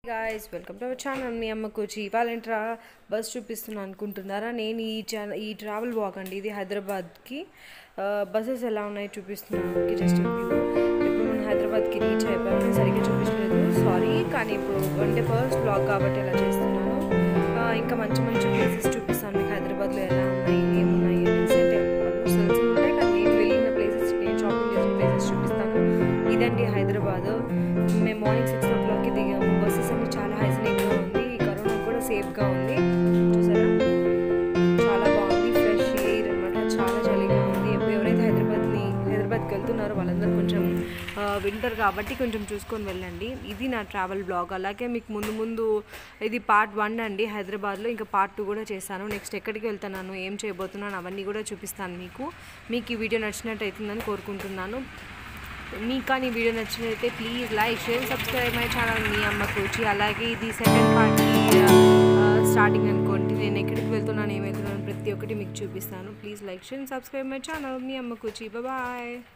guys welcome to our channel మీ అమ్మకు వచ్చి ఇవాళ బస్ చూపిస్తున్నాను అనుకుంటున్నారా నేను ఈ ఛానల్ ఈ ట్రావెల్ వాక్ అండి ఇది హైదరాబాద్కి బస్సెస్ ఎలా ఉన్నాయి చూపిస్తున్నాను జస్ట్ ఇప్పుడు మనం హైదరాబాద్కి రీచ్ అయిపోయాము నేను సరిగ్గా చూపించలేదు సారీ కానీ ఇప్పుడు అంటే ఫస్ట్ బ్లాగ్ కాబట్టి ఇలా చేస్తున్నాను ఆ, ఇంకా మంచి మంచి ప్లేసెస్ చూపిస్తాను మీకు హైదరాబాద్లో ఎలా ఉన్నాయి ఏమున్నాయి అనేసి అంటే ఆల్మోస్ట్ తెలిసి ఉంటాయి కానీ నేను వెళ్ళిన ప్లేసెస్ నేను షాపింగ్ చేసిన ప్లేసెస్ చూపిస్తాను ఇదండి హైదరాబాద్ మేము మార్నింగ్ సిక్స్ ఓ క్లాక్కి దిగాము బస్సెస్ అన్ని చాలా హైజీనిక్గా ఉంది ఈ కరోనా కూడా సేఫ్గా ఉంది చూసారా చాలా బాగుంది ఫ్రెష్ ఎయిర్ అనమాట చాలా చలిగా ఉంది ఎప్పుడు ఎవరైతే హైదరాబాద్ని హైదరాబాద్కి వెళ్తున్నారో వాళ్ళందరూ కొంచెం వింటర్ కాబట్టి కొంచెం చూసుకొని వెళ్ళండి ఇది నా ట్రావెల్ బ్లాగ్ అలాగే మీకు ముందు ముందు ఇది పార్ట్ వన్ అండి హైదరాబాద్లో ఇంకా పార్ట్ టూ కూడా చేస్తాను నెక్స్ట్ ఎక్కడికి వెళ్తున్నాను ఏం చేయబోతున్నాను అవన్నీ కూడా చూపిస్తాను మీకు మీకు ఈ వీడియో నచ్చినట్టు అవుతుందని కోరుకుంటున్నాను మీకు కానీ వీడియో నచ్చినట్లయితే please like share subscribe my channel మీ అమ్మ కూచి అలాగే ఇది సెకండ్ పార్ట్ స్టార్టింగ్ అనుకోండి నేను ఎక్కడికి వెళ్తున్నాను ఏం వెళ్తున్నాను ప్రతి ఒక్కటి మీకు చూపిస్తాను please like share subscribe my channel మీ అమ్మ కూచి బాయ్